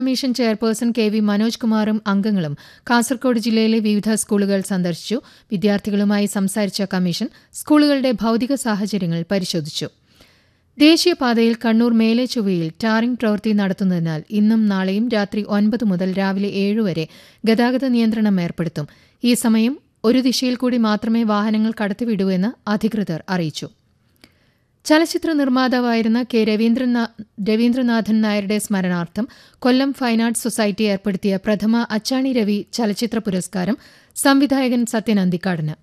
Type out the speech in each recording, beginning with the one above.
Commission chairperson K V Manoj കുമാറും അംഗങ്ങളും കാസർഗോഡ് ജില്ലയിലെ വിവിധ സ്കൂളുകൾ സന്ദർശിച്ചു വിദ്യാർത്ഥികളുമായി സംസാരിച്ച കമ്മീഷൻ സ്കൂളുകളുടെ ഭൌതിക സാഹചര്യങ്ങൾ പരിശോധിച്ചു ദേശീയപാതയിൽ കണ്ണൂർ മേലെ ചൊവ്വയിൽ ടാറിംഗ് പ്രവൃത്തി നടത്തുന്നതിനാൽ ഇന്നും നാളെയും രാത്രി ഒൻപത് മുതൽ രാവിലെ ഏഴ് വരെ ഗതാഗത നിയന്ത്രണം ഏർപ്പെടുത്തും ഈ സമയം ഒരു ദിശയിൽ കൂടി മാത്രമേ വാഹനങ്ങൾ കടത്തിവിടൂ എന്ന് അധികൃതർ അറിയിച്ചു ചലച്ചിത്ര നിർമ്മാതാവായിരുന്ന കെ രവീന്ദ്രനാ രവീന്ദ്രനാഥൻ നായരുടെ സ്മരണാർത്ഥം കൊല്ലം ഫൈൻ ആർട്സ് സൊസൈറ്റി ഏർപ്പെടുത്തിയ പ്രഥമ അച്ചാണി രവി ചലച്ചിത്ര പുരസ്കാരം സംവിധായകൻ സത്യൻ അന്തിക്കാടിന്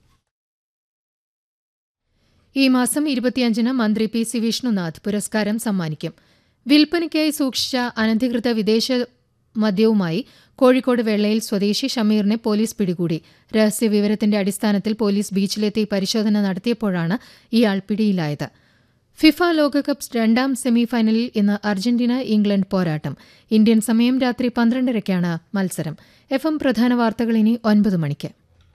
ഈ മാസം ഇരുപത്തിയഞ്ചിന് മന്ത്രി പി സി വിഷ്ണുനാഥ് പുരസ്കാരം സമ്മാനിക്കും വിൽപ്പനയ്ക്കായി സൂക്ഷിച്ച അനധികൃത വിദേശ മദ്യവുമായി കോഴിക്കോട് വെള്ളയിൽ സ്വദേശി ഷമീറിനെ പോലീസ് പിടികൂടി രഹസ്യവിവരത്തിന്റെ അടിസ്ഥാനത്തിൽ പോലീസ് ബീച്ചിലെത്തി പരിശോധന നടത്തിയപ്പോഴാണ് ഇയാൾ പിടിയിലായത് ഫിഫ ലോകകപ്പ് രണ്ടാം സെമിഫൈനലിൽ ഇന്ന് അർജന്റീന ഇംഗ്ലണ്ട് പോരാട്ടം ഇന്ത്യൻ സമയം രാത്രി പന്ത്രണ്ടരയ്ക്കാണ് മത്സരം എഫ് എം പ്രധാന വാർത്തകൾ ഇനി ഒൻപത് മണിക്ക്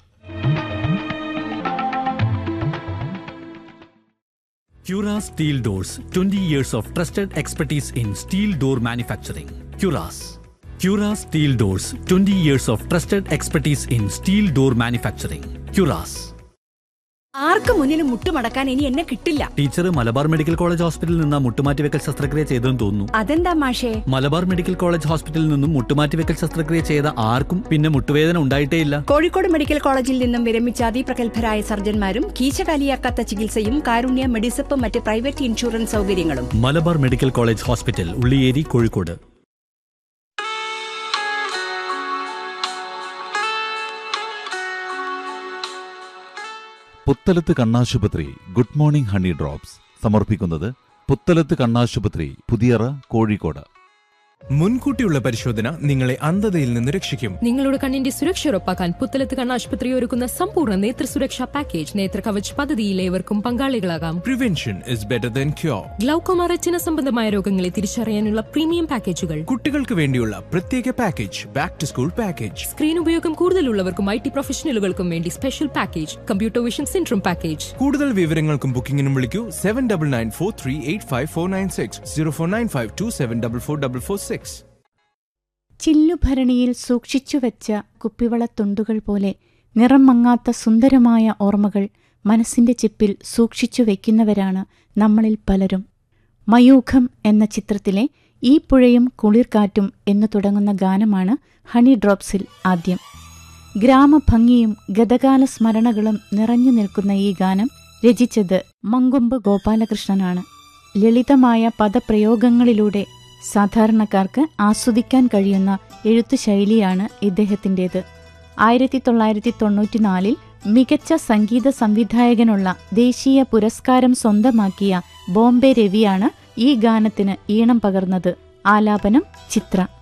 Cura Steel Doors 20 years of trusted expertise in steel door manufacturing. Curas. Cura Steel Doors 20 years of trusted expertise in steel door manufacturing. Curas. ആർക്ക് മുന്നിലും മുട്ടുമടക്കാൻ ഇനി എന്നെ കിട്ടില്ല ടീച്ചർ മലബാർ മെഡിക്കൽ കോളേജ് ഹോസ്പിറ്റലിൽ നിന്ന് മുട്ടുമാറ്റിവെക്കൽ ശസ്ത്രക്രിയ ചെയ്തെന്ന് തോന്നുന്നു അതെന്താ മാഷേ മലബാർ മെഡിക്കൽ കോളേജ് ഹോസ്പിറ്റലിൽ നിന്നും മുട്ടുമാറ്റിവെക്കൽ ശസ്ത്രക്രിയ ചെയ്ത ആർക്കും പിന്നെ മുട്ടുവേദന ഉണ്ടായിട്ടേയില്ല കോഴിക്കോട് മെഡിക്കൽ കോളേജിൽ നിന്നും വിരമിച്ച അതിപ്രഗത്ഭരായ സർജന്മാരും കീശകാലിയാക്കാത്ത ചികിത്സയും കാരുണ്യ മെഡിസപ്പ് മറ്റ് പ്രൈവറ്റ് ഇൻഷുറൻസ് സൗകര്യങ്ങളും Malabar medical college hospital Ulliyeri Kozhikode Puthalath കണ്ണാശുപത്രി ഗുഡ് മോർണിംഗ് ഹണി ഡ്രോപ്സ് സമർപ്പിക്കുന്നത് പുത്തലത്ത് കണ്ണാശുപത്രി പുതിയറ കോഴിക്കോട് മുൻകൂട്ടിയുള്ള പരിശോധന നിങ്ങളെ അന്ധതയിൽ നിന്ന് രക്ഷിക്കും നിങ്ങളുടെ കണ്ണിന്റെ സുരക്ഷ ഉറപ്പാക്കാൻ പുത്തലത്ത് കണ്ണാശുപത്രി ഒരുക്കുന്ന സമ്പൂർണ്ണ നേത്ര സുരക്ഷാ പാക്കേജ് നേത്ര കവച് പദ്ധതിയിൽ ഏവർക്കും പങ്കാളികളാകാം prevention is better than cure glaucoma retina സംബന്ധമായ രോഗങ്ങളെ തിരിച്ചറിയാനുള്ള പ്രീമിയം പാക്കേജുകൾ കുട്ടികൾക്ക് വേണ്ടിയുള്ള പ്രത്യേക package back to school package screen ഉപയോഗം കൂടുതലുള്ളവർക്കും ഐ ടി പ്രൊഫഷണലുകൾക്കും വേണ്ടി special package computer vision syndrome package കൂടുതൽ വിവരങ്ങൾക്കും ബുക്കിംഗിനും വിളിക്കൂ seven double nine four three eight five four nine six zero four nine five two seven double four double four six ചില്ലുഭരണിയിൽ സൂക്ഷിച്ചുവെച്ച കുപ്പിവളത്തുണ്ടുകൾ പോലെ നിറം മങ്ങാത്ത സുന്ദരമായ ഓർമ്മകൾ മനസ്സിന്റെ ചിപ്പിൽ സൂക്ഷിച്ചു വെക്കുന്നവരാണ് നമ്മളിൽ പലരും മയൂഖം എന്ന ചിത്രത്തിലെ ഈ പുഴയും കുളിർക്കാറ്റും എന്നു തുടങ്ങുന്ന ഗാനമാണ് ഹണി ഡ്രോപ്സിൽ ആദ്യം ഗ്രാമഭംഗിയും ഗതകാല സ്മരണകളും നിറഞ്ഞു നിൽക്കുന്ന ഈ ഗാനം രചിച്ചത് മങ്കൊമ്പ് ഗോപാലകൃഷ്ണനാണ് ലളിതമായ പദപ്രയോഗങ്ങളിലൂടെ സാധാരണക്കാർക്ക് ആസ്വദിക്കാൻ കഴിയുന്ന എഴുത്തുശൈലിയാണ് ഇദ്ദേഹത്തിൻ്റേത് ആയിരത്തി തൊള്ളായിരത്തി തൊണ്ണൂറ്റിനാലിൽ മികച്ച സംഗീത സംവിധായകനുള്ള ദേശീയ പുരസ്കാരം സ്വന്തമാക്കിയ ബോംബെ രവിയാണ് ഈ ഗാനത്തിന് ഈണം പകർന്നത് ആലാപനം ചിത്ര